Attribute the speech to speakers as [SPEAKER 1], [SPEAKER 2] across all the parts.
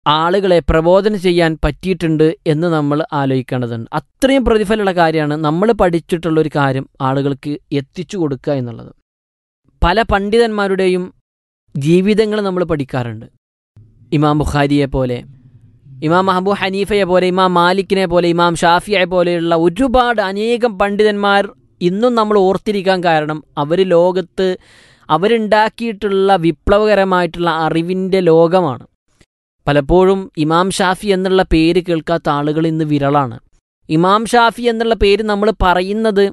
[SPEAKER 1] ആളുകളെ പ്രബോധനം ചെയ്യാൻ പറ്റിയിട്ടുണ്ട് എന്ന് നമ്മൾ ആലോചിക്കേണ്ടതുണ്ട് അത്രയും പ്രതിഫലമുള്ള കാര്യമാണ് നമ്മൾ പഠിച്ചിട്ടുള്ള ഒരു കാര്യം ആളുകൾക്ക് എത്തിച്ചു കൊടുക്കുക എന്നുള്ളത് പല പണ്ഡിതന്മാരുടെയും ജീവിതങ്ങൾ നമ്മൾ പഠിക്കാറുണ്ട് ഇമാം ബുഖാരിയെ പോലെ ഇമാം അബു ഹനീഫയെ പോലെ ഇമാം മാലിക്കിനെ പോലെ ഇമാം ഷാഫിയെ പോലെയുള്ള ഒരുപാട് അനേകം പണ്ഡിതന്മാർ ഇന്നും നമ്മൾ ഓർത്തിരിക്കാൻ കാരണം അവർ ലോകത്ത് അവരുണ്ടാക്കിയിട്ടുള്ള വിപ്ലവകരമായിട്ടുള്ള അറിവിൻ്റെ ലോകമാണ് പലപ്പോഴും ഇമാം ഷാഫി എന്നുള്ള പേര് കേൾക്കാത്ത ആളുകൾ ഇന്ന് വിരളാണ് ഇമാം ഷാഫി എന്നുള്ള പേര് നമ്മൾ പറയുന്നത്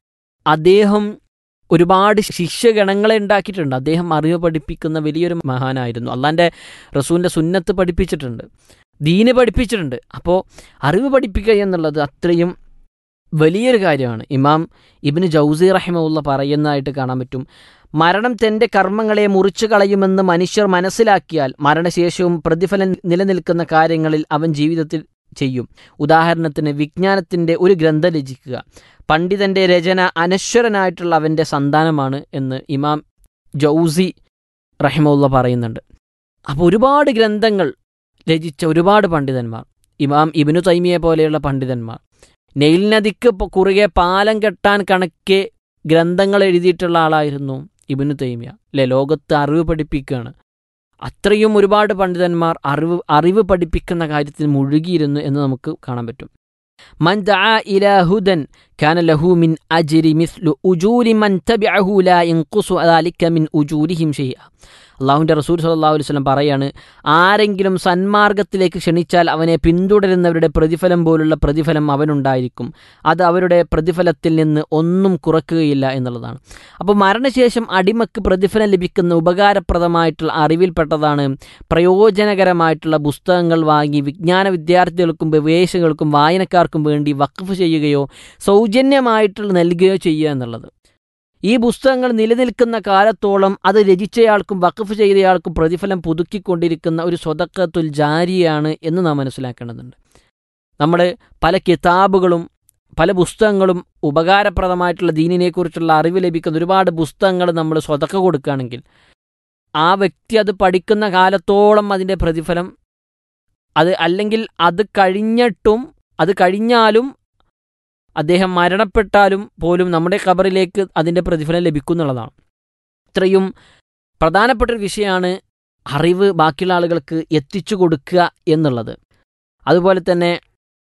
[SPEAKER 1] അദ്ദേഹം ഒരുപാട് ശിഷ്യഗണങ്ങളെ ഉണ്ടാക്കിയിട്ടുണ്ട് അദ്ദേഹം അറിവ് പഠിപ്പിക്കുന്ന വലിയൊരു മഹാനായിരുന്നു അള്ളാൻ്റെ റസൂലിൻ്റെ സുന്നത്ത് പഠിപ്പിച്ചിട്ടുണ്ട് ദീന് പഠിപ്പിച്ചിട്ടുണ്ട് അപ്പോൾ അറിവ് പഠിപ്പിക്കുക എന്നുള്ളത് അത്രയും വലിയൊരു കാര്യമാണ് ഇമാം ഇബിന് ജൗസി റഹിമുള്ള പറയുന്നതായിട്ട് കാണാൻ പറ്റും മരണം തൻ്റെ കർമ്മങ്ങളെ മുറിച്ചു കളയുമെന്ന് മനുഷ്യർ മനസ്സിലാക്കിയാൽ മരണശേഷവും പ്രതിഫലം നിലനിൽക്കുന്ന കാര്യങ്ങളിൽ അവൻ ജീവിതത്തിൽ ചെയ്യും ഉദാഹരണത്തിന് വിജ്ഞാനത്തിൻ്റെ ഒരു ഗ്രന്ഥം രചിക്കുക പണ്ഡിതൻ്റെ രചന അനശ്വരനായിട്ടുള്ള അവൻ്റെ സന്താനമാണ് എന്ന് ഇമാം ജൗസി റഹിമുള്ള പറയുന്നുണ്ട് അപ്പോൾ ഒരുപാട് ഗ്രന്ഥങ്ങൾ രചിച്ച ഒരുപാട് പണ്ഡിതന്മാർ ഇമാം ഇബിനു തൈമിയെ പോലെയുള്ള പണ്ഡിതന്മാർ നെയിൽ നദിക്ക് കുറുകെ പാലം കെട്ടാൻ കണക്കെ ഗ്രന്ഥങ്ങൾ എഴുതിയിട്ടുള്ള ആളായിരുന്നു ഇബിനു തൈമിയ അല്ലെ ലോകത്ത് അറിവ് പഠിപ്പിക്കുകയാണ് അത്രയും ഒരുപാട് പണ്ഡിതന്മാർ അറിവ് അറിവ് പഠിപ്പിക്കുന്ന കാര്യത്തിൽ മുഴുകിയിരുന്നു എന്ന് നമുക്ക് കാണാൻ പറ്റും മൻ ദആ ഇലാ ഹുദൻ കാന ലഹു മിൻ അജ്രി മിസ്ലു ഉജൂരി മൻ തബിഅഹു ലാ യൻഖുസു ദാലിക മിൻ ഉജൂരിഹിം ഷൈഅ അള്ളാഹുവിൻ്റെ റസൂൽ സല്ലല്ലാഹു അലൈഹി വസല്ലം പറയാണ് ആരെങ്കിലും സന്മാർഗത്തിലേക്ക് ക്ഷണിച്ചാൽ അവനെ പിന്തുടരുന്നവരുടെ പ്രതിഫലം പോലുള്ള പ്രതിഫലം അവനുണ്ടായിരിക്കും അത് അവരുടെ പ്രതിഫലത്തിൽ നിന്ന് ഒന്നും കുറക്കുകയില്ല എന്നുള്ളതാണ് അപ്പോൾ മരണശേഷം അടിമക്ക് പ്രതിഫലം ലഭിക്കുന്ന ഉപകാരപ്രദമായിട്ടുള്ള അറിവിൽപ്പെട്ടതാണ് പ്രയോജനകരമായിട്ടുള്ള പുസ്തകങ്ങൾ വാങ്ങി വിജ്ഞാന വിദ്യാർത്ഥികൾക്കും വിവേശകൾക്കും വായനക്കാർക്കും വേണ്ടി വഖഫ് ചെയ്യുകയോ സൗജന്യമായിട്ടുള്ള നൽകുകയോ ചെയ്യുക എന്നുള്ളത് ഈ പുസ്തകങ്ങൾ നിലനിൽക്കുന്ന കാലത്തോളം അത് രചിച്ചയാൾക്കും വഖഫ് ചെയ്തയാൾക്കും പ്രതിഫലം പുതുക്കിക്കൊണ്ടിരിക്കുന്ന ഒരു സ്വതക്കത്തുൽ ജാരിയാണ് എന്ന് നാം മനസ്സിലാക്കേണ്ടതുണ്ട് നമ്മൾ പല കിതാബുകളും പല പുസ്തകങ്ങളും ഉപകാരപ്രദമായിട്ടുള്ള ദീനിനെക്കുറിച്ചുള്ള അറിവ് ലഭിക്കുന്ന ഒരുപാട് പുസ്തകങ്ങൾ നമ്മൾ സ്വതക്ക കൊടുക്കുകയാണെങ്കിൽ ആ വ്യക്തി അത് പഠിക്കുന്ന കാലത്തോളം അതിൻ്റെ പ്രതിഫലം അത് അല്ലെങ്കിൽ അത് കഴിഞ്ഞിട്ടും അത് കഴിഞ്ഞാലും അദ്ദേഹം മരണപ്പെട്ടാലും പോലും നമ്മുടെ ഖബറിലേക്ക് അതിൻ്റെ പ്രതിഫലം ലഭിക്കുന്നുള്ളതാണ് ഇത്രയും പ്രധാനപ്പെട്ട ഒരു വിഷയമാണ് അറിവ് ബാക്കിയുള്ള ആളുകൾക്ക് എത്തിച്ചു കൊടുക്കുക എന്നുള്ളത് അതുപോലെ തന്നെ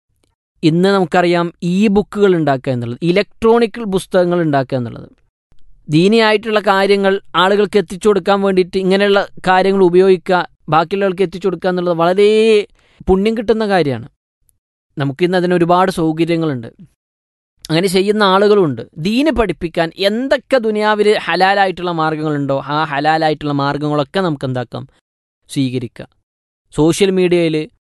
[SPEAKER 1] ഇന്ന് നമുക്കറിയാം ഇ ബുക്കുകൾ ഉണ്ടാക്കുക എന്നുള്ളത് ഇലക്ട്രോണിക് പുസ്തകങ്ങൾ ഉണ്ടാക്കുക എന്നുള്ളത് ദീനിയായിട്ടുള്ള കാര്യങ്ങൾ ആളുകൾക്ക് എത്തിച്ചു കൊടുക്കാൻ വേണ്ടിയിട്ട് ഇങ്ങനെയുള്ള കാര്യങ്ങൾ ഉപയോഗിക്കുക ബാക്കിയുള്ളവർക്ക് എത്തിച്ചു കൊടുക്കുക എന്നുള്ളത് വളരെ പുണ്യം കിട്ടുന്ന കാര്യമാണ് നമുക്കിന്ന് അതിന് ഒരുപാട് സൗകര്യങ്ങളുണ്ട് അങ്ങനെ ചെയ്യുന്ന ആളുകളുണ്ട് ദീന് പഠിപ്പിക്കാൻ എന്തൊക്കെ ദുനിയാവിൽ ഹലാലായിട്ടുള്ള മാർഗങ്ങളുണ്ടോ ആ ഹലാലായിട്ടുള്ള മാർഗങ്ങളൊക്കെ നമുക്ക് എന്താക്കാം സ്വീകരിക്കാം സോഷ്യൽ മീഡിയയിൽ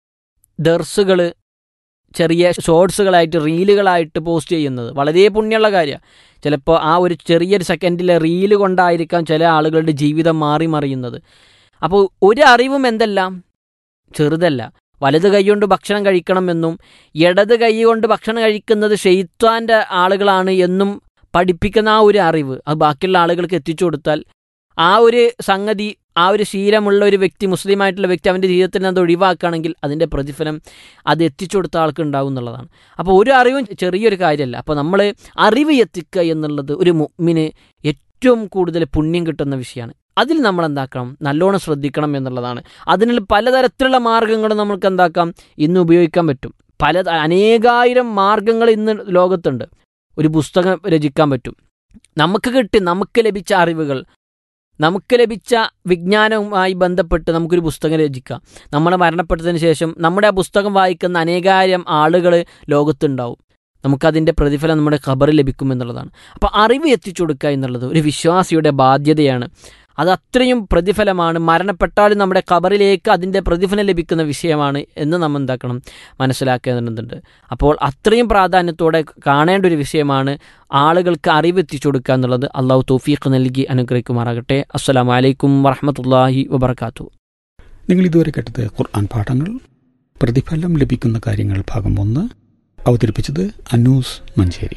[SPEAKER 1] ദർസുകൾ ചെറിയ ഷോർട്സുകളായിട്ട് റീലുകളായിട്ട് പോസ്റ്റ് ചെയ്യുന്നത് വളരെ പുണ്യമുള്ള കാര്യമാണ് ചിലപ്പോൾ ആ ഒരു ചെറിയൊരു സെക്കൻഡിലെ റീല് കൊണ്ടായിരിക്കാം ചില ആളുകളുടെ ജീവിതം മാറി മറിയുന്നത് അപ്പോൾ ഒരു അറിവും എന്തെല്ലാം ചെറുതല്ല വലത് കൈകൊണ്ട് ഭക്ഷണം കഴിക്കണമെന്നും ഇടത് കൈ കൊണ്ട് ഭക്ഷണം കഴിക്കുന്നത് ഷെയ്ത്താൻ്റെ ആളുകളാണ് എന്നും പഠിപ്പിക്കുന്ന ആ ഒരു അറിവ് അത് ബാക്കിയുള്ള ആളുകൾക്ക് എത്തിച്ചു കൊടുത്താൽ ആ ഒരു സംഗതി ആ ഒരു ശീലമുള്ള ഒരു വ്യക്തി മുസ്ലിമായിട്ടുള്ള വ്യക്തി അവൻ്റെ ജീവിതത്തിൽ നിന്ന് അത് ഒഴിവാക്കുകയാണെങ്കിൽ അതിൻ്റെ പ്രതിഫലം അത് എത്തിച്ചു കൊടുത്ത ആൾക്ക് ഉണ്ടാവും എന്നുള്ളതാണ് അപ്പോൾ ഒരു അറിവും ചെറിയൊരു കാര്യമല്ല അപ്പോൾ നമ്മൾ അറിവ് എത്തിക്കുക എന്നുള്ളത് ഒരു മുമ്മിന് ഏറ്റവും കൂടുതൽ പുണ്യം കിട്ടുന്ന വിഷയമാണ് അതിൽ നമ്മൾ എന്താക്കണം നല്ലോണം ശ്രദ്ധിക്കണം എന്നുള്ളതാണ് അതിനുള്ള പലതരത്തിലുള്ള മാർഗങ്ങൾ നമുക്ക് എന്താക്കാം ഇന്ന് ഉപയോഗിക്കാൻ പറ്റും പല അനേകായിരം മാർഗങ്ങൾ ഇന്ന് ലോകത്തുണ്ട് ഒരു പുസ്തകം രചിക്കാൻ പറ്റും നമുക്ക് കിട്ടി നമുക്ക് ലഭിച്ച അറിവുകൾ നമുക്ക് ലഭിച്ച വിജ്ഞാനവുമായി ബന്ധപ്പെട്ട് നമുക്കൊരു പുസ്തകം രചിക്കാം നമ്മൾ മരണപ്പെട്ടതിന് ശേഷം നമ്മുടെ ആ പുസ്തകം വായിക്കുന്ന അനേകായിരം ആളുകൾ ലോകത്തുണ്ടാവും നമുക്കതിൻ്റെ പ്രതിഫലം നമ്മുടെ ഖബറിൽ ലഭിക്കുമെന്നുള്ളതാണ് അപ്പോൾ അറിവ് എത്തിച്ചു കൊടുക്കുക എന്നുള്ളത് ഒരു വിശ്വാസിയുടെ ബാധ്യതയാണ് അത് അത്രയും പ്രതിഫലമാണ് മരണപ്പെട്ടാലും നമ്മുടെ ഖബറിലേക്ക് അതിൻ്റെ പ്രതിഫലം ലഭിക്കുന്ന വിഷയമാണ് എന്ന് നമ്മൾ എന്താക്കണം മനസ്സിലാക്കേണ്ടതുണ്ട് അപ്പോൾ അത്രയും പ്രാധാന്യത്തോടെ കാണേണ്ട ഒരു വിഷയമാണ് ആളുകൾക്ക് അറിവ് എത്തിച്ചു കൊടുക്കുക എന്നുള്ളത് അള്ളാഹു തൗഫീഖ് നൽകി അനുഗ്രഹിക്കുമാറാകട്ടെ അസ്സാം വലൈക്കും വറഹമത്തല്ലാഹി വബർക്കാത്തു
[SPEAKER 2] നിങ്ങൾ ഇതുവരെ കേട്ടത് ഖുർആൻ പാഠങ്ങൾ പ്രതിഫലം ലഭിക്കുന്ന കാര്യങ്ങൾ ഭാഗം ഒന്ന് അവതരിപ്പിച്ചത് അനൂസ് മഞ്ചേരി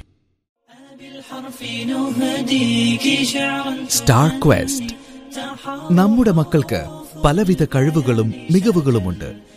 [SPEAKER 3] സ്റ്റാർ ക്വസ്റ്റ് നമ്മുടെ മക്കൾക്ക് പലവിധ കഴിവുകളും മികവുകളുമുണ്ട്